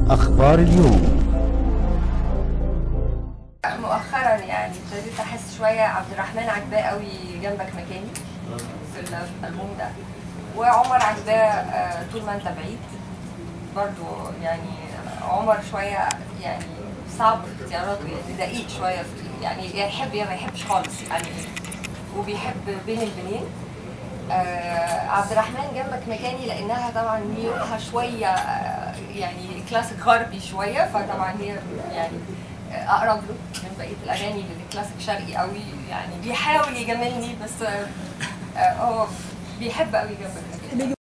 أخبار اليوم مؤخرا يعني ابتديت احس شويه عبد الرحمن عجباه قوي جنبك مكاني في الالبوم ده وعمر عجباه آه، طول ما انت بعيد برضو يعني عمر شويه يعني صعب في اختياراته يعني دقيق شويه في يعني يا يحب يا ما يحبش خالص يعني وبيحب بين البنين آه عبد الرحمن جنبك مكاني لانها طبعا ميولها شويه آه، يعني كلاسيك غربي شويه فطبعا هي يعني آه، اقرب له من بقيه الاغاني اللي كلاسيك شرقي قوي يعني بيحاول يجاملني بس آه، آه، هو بيحب قوي جنبك مكاني